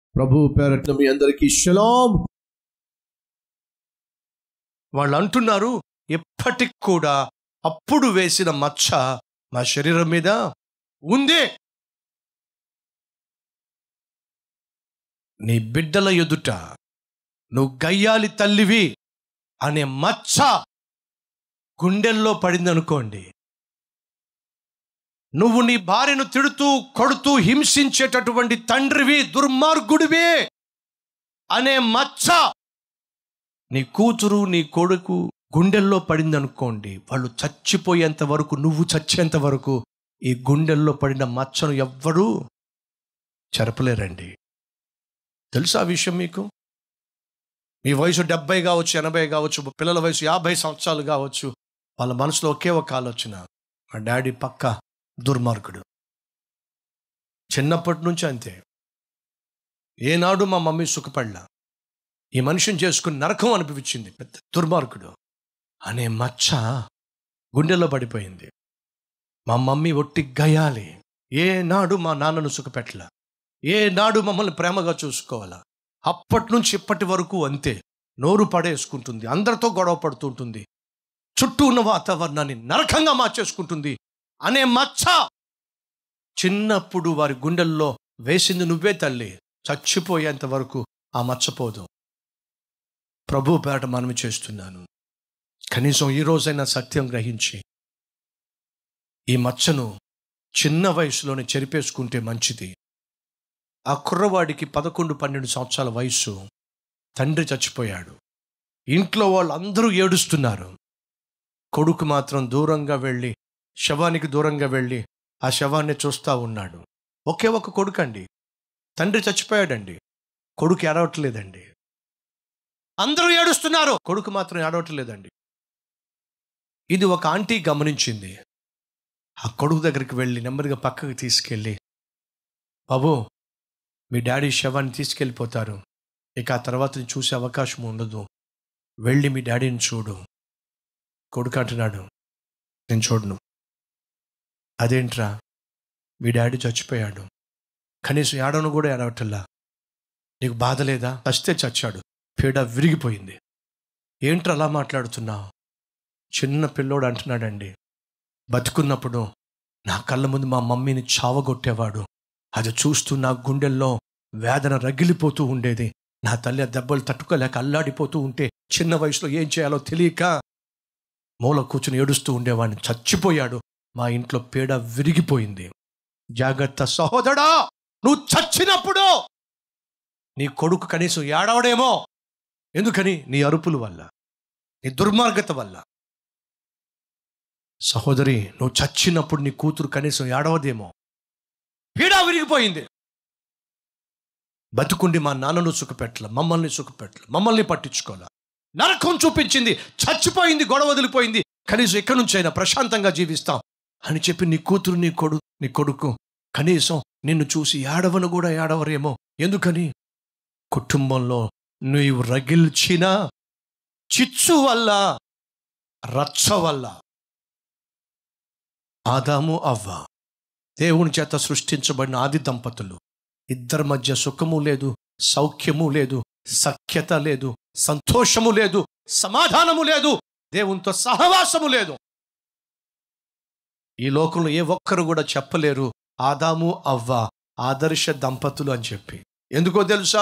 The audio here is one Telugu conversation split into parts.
ప్రభు పేరట్ల మీ అందరికీ షలాం వాళ్ళు అంటున్నారు ఎప్పటికి కూడా అప్పుడు వేసిన మచ్చ మా శరీరం మీద ఉందే నీ బిడ్డల ఎదుట నువ్వు గయ్యాలి తల్లివి అనే మచ్చ గుండెల్లో పడిందనుకోండి నువ్వు నీ భార్యను తిడుతూ కొడుతూ హింసించేటటువంటి తండ్రివి దుర్మార్గుడివి అనే మచ్చ నీ కూతురు నీ కొడుకు గుండెల్లో పడిందనుకోండి వాళ్ళు చచ్చిపోయేంత వరకు నువ్వు చచ్చేంత వరకు ఈ గుండెల్లో పడిన మచ్చను ఎవ్వరూ చెరపలేరండి తెలుసా ఆ విషయం మీకు మీ వయసు డెబ్బై కావచ్చు ఎనభై కావచ్చు పిల్లల వయసు యాభై సంవత్సరాలు కావచ్చు వాళ్ళ మనసులో ఒకే ఒక ఆలోచన మా డాడీ పక్క దుర్మార్గుడు చిన్నప్పటి నుంచి అంతే ఏనాడు మా మమ్మీ సుఖపడలా ఈ మనిషిని చేసుకుని నరకం అనిపించింది పెద్ద దుర్మార్గుడు అనే మచ్చ గుండెల్లో పడిపోయింది మా మమ్మీ ఒట్టి గయాలి ఏనాడు మా నాన్నను సుఖపెట్టలా ఏనాడు మమ్మల్ని ప్రేమగా చూసుకోవాలా అప్పటి నుంచి ఇప్పటి వరకు అంతే నోరు పడేసుకుంటుంది అందరితో గొడవ పడుతుంటుంది చుట్టూ ఉన్న వాతావరణాన్ని నరకంగా మార్చేసుకుంటుంది అనే మచ్చ చిన్నప్పుడు వారి గుండెల్లో వేసింది నువ్వే తల్లి చచ్చిపోయేంత వరకు ఆ మచ్చపోదు ప్రభు పేట మనవి చేస్తున్నాను కనీసం ఈ రోజైనా సత్యం గ్రహించి ఈ మచ్చను చిన్న వయసులోనే చెరిపేసుకుంటే మంచిది ఆ కుర్రవాడికి పదకొండు పన్నెండు సంవత్సరాల వయసు తండ్రి చచ్చిపోయాడు ఇంట్లో వాళ్ళందరూ ఏడుస్తున్నారు కొడుకు మాత్రం దూరంగా వెళ్ళి శవానికి దూరంగా వెళ్ళి ఆ శవాన్ని చూస్తా ఉన్నాడు ఒకే ఒక కొడుకు అండి తండ్రి చచ్చిపోయాడండి కొడుకు ఏడవట్లేదండి అందరూ ఏడుస్తున్నారు కొడుకు మాత్రం ఏడవట్లేదండి ఇది ఒక ఆంటీ గమనించింది ఆ కొడుకు దగ్గరికి వెళ్ళి నెమ్మదిగా పక్కకు తీసుకెళ్ళి బాబు మీ డాడీ శవాన్ని తీసుకెళ్ళిపోతారు ఇక ఆ తర్వాత నీ చూసే అవకాశం ఉండదు వెళ్ళి మీ డాడీని చూడు కొడుకు అంటున్నాడు నేను చూడను అదేంట్రా మీ డాడీ చచ్చిపోయాడు కనీసం ఏడవను కూడా ఏడవటల్లా నీకు బాధ లేదా చస్తే చచ్చాడు పీడ విరిగిపోయింది ఏంట్రా అలా మాట్లాడుతున్నావు చిన్న పిల్లోడు అంటున్నాడండి బతుకున్నప్పుడు నా కళ్ళ ముందు మా మమ్మీని చావగొట్టేవాడు అది చూస్తూ నా గుండెల్లో వేదన రగిలిపోతూ ఉండేది నా తల్లి ఆ దెబ్బలు తట్టుకోలేక అల్లాడిపోతూ ఉంటే చిన్న వయసులో ఏం చేయాలో తెలియక మూల కూర్చుని ఏడుస్తూ ఉండేవాడిని చచ్చిపోయాడు మా ఇంట్లో పీడ విరిగిపోయింది జాగ్రత్త సహోదరా నువ్వు చచ్చినప్పుడు నీ కొడుకు కనీసం ఏడవడేమో ఎందుకని నీ అరుపుల వల్ల నీ దుర్మార్గత వల్ల సహోదరి నువ్వు చచ్చినప్పుడు నీ కూతురు కనీసం ఏడవదేమో పీడ విరిగిపోయింది బతుకుండి మా నాన్నను సుఖపెట్టల మమ్మల్ని సుఖపెట్టల మమ్మల్ని పట్టించుకోలే నరకం చూపించింది చచ్చిపోయింది గొడవ వదిలిపోయింది కనీసం ఎక్కడి నుంచైనా ప్రశాంతంగా జీవిస్తాం అని చెప్పి నీ కూతురు నీ కొడు నీ కొడుకు కనీసం నిన్ను చూసి ఏడవను కూడా ఏడవరేమో ఎందుకని కుటుంబంలో నీవు రగిల్చిన చిచ్చు వల్ల రచ్చ వల్ల ఆదాము అవ్వ దేవుని చేత సృష్టించబడిన ఆది దంపతులు ఇద్దరి మధ్య సుఖము లేదు సౌఖ్యము లేదు సఖ్యత లేదు సంతోషము లేదు సమాధానము లేదు దేవునితో సహవాసము లేదు ఈ లోకంలో ఏ ఒక్కరు కూడా చెప్పలేరు ఆదాము అవ్వ ఆదర్శ దంపతులు అని చెప్పి ఎందుకో తెలుసా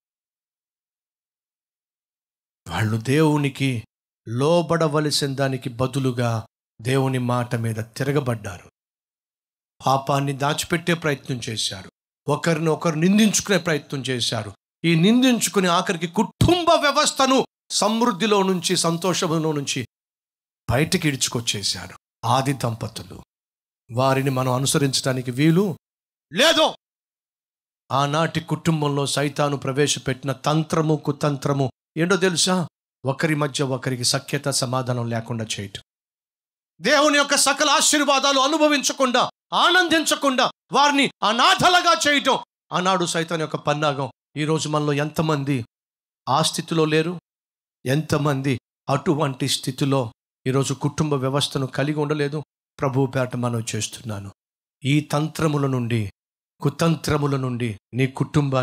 వాళ్ళు దేవునికి లోబడవలసిన దానికి బదులుగా దేవుని మాట మీద తిరగబడ్డారు పాపాన్ని దాచిపెట్టే ప్రయత్నం చేశారు ఒకరిని ఒకరు నిందించుకునే ప్రయత్నం చేశారు ఈ నిందించుకుని ఆఖరికి కుటుంబ వ్యవస్థను సమృద్ధిలో నుంచి సంతోషంలో నుంచి బయటికి ఇడ్చుకొచ్చేశారు ఆది దంపతులు వారిని మనం అనుసరించడానికి వీలు లేదు ఆనాటి కుటుంబంలో సైతాను ప్రవేశపెట్టిన తంత్రము కుతంత్రము ఏంటో తెలుసా ఒకరి మధ్య ఒకరికి సఖ్యత సమాధానం లేకుండా చేయటం దేవుని యొక్క సకల ఆశీర్వాదాలు అనుభవించకుండా ఆనందించకుండా వారిని అనాథలుగా చేయటం ఆనాడు సైతాన్ యొక్క పన్నాగం ఈరోజు మనలో ఎంతమంది ఆ స్థితిలో లేరు ఎంతమంది అటువంటి స్థితిలో ఈరోజు కుటుంబ వ్యవస్థను కలిగి ఉండలేదు ప్రభు పేట మనం చేస్తున్నాను ఈ తంత్రముల నుండి కుతంత్రముల నుండి నీ కుటుంబాన్ని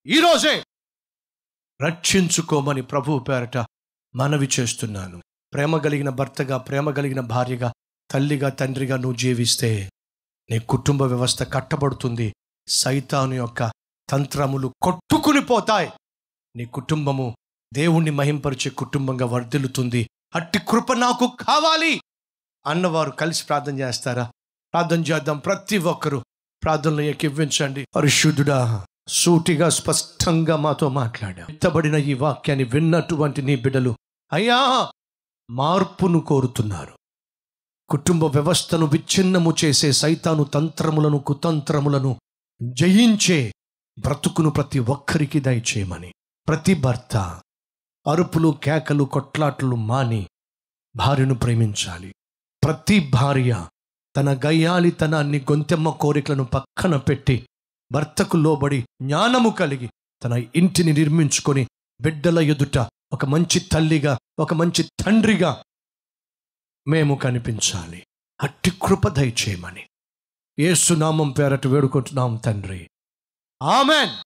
ఈరోజే రక్షించుకోమని ప్రభు పేరట మనవి చేస్తున్నాను ప్రేమ కలిగిన భర్తగా ప్రేమ కలిగిన భార్యగా తల్లిగా తండ్రిగా నువ్వు జీవిస్తే నీ కుటుంబ వ్యవస్థ కట్టబడుతుంది సైతాను యొక్క తంత్రములు కొట్టుకుని పోతాయి నీ కుటుంబము దేవుణ్ణి మహింపరిచే కుటుంబంగా వర్ధిల్లుతుంది అట్టి కృప నాకు కావాలి అన్నవారు కలిసి ప్రార్థన చేస్తారా ప్రార్థన చేద్దాం ప్రతి ఒక్కరూ ప్రార్థనలు ఎక్కివ్వించండి పరిశుద్ధుడా సూటిగా స్పష్టంగా మాతో మాట్లాడా ఎత్తబడిన ఈ వాక్యాన్ని విన్నటువంటి నీ బిడ్డలు అయ్యా మార్పును కోరుతున్నారు కుటుంబ వ్యవస్థను విచ్ఛిన్నము చేసే సైతాను తంత్రములను కుతంత్రములను జయించే బ్రతుకును ప్రతి ఒక్కరికి దయచేయమని ప్రతి భర్త అరుపులు కేకలు కొట్లాట్లు మాని భార్యను ప్రేమించాలి ప్రతి భార్య తన గయ్యాలితనాన్ని గొంతెమ్మ కోరికలను పక్కన పెట్టి భర్తకు లోబడి జ్ఞానము కలిగి తన ఇంటిని నిర్మించుకొని బిడ్డల ఎదుట ఒక మంచి తల్లిగా ఒక మంచి తండ్రిగా మేము కనిపించాలి అట్టి కృప దయచేయమని ఏసునామం పేరట వేడుకుంటున్నాం తండ్రి ఆమెన్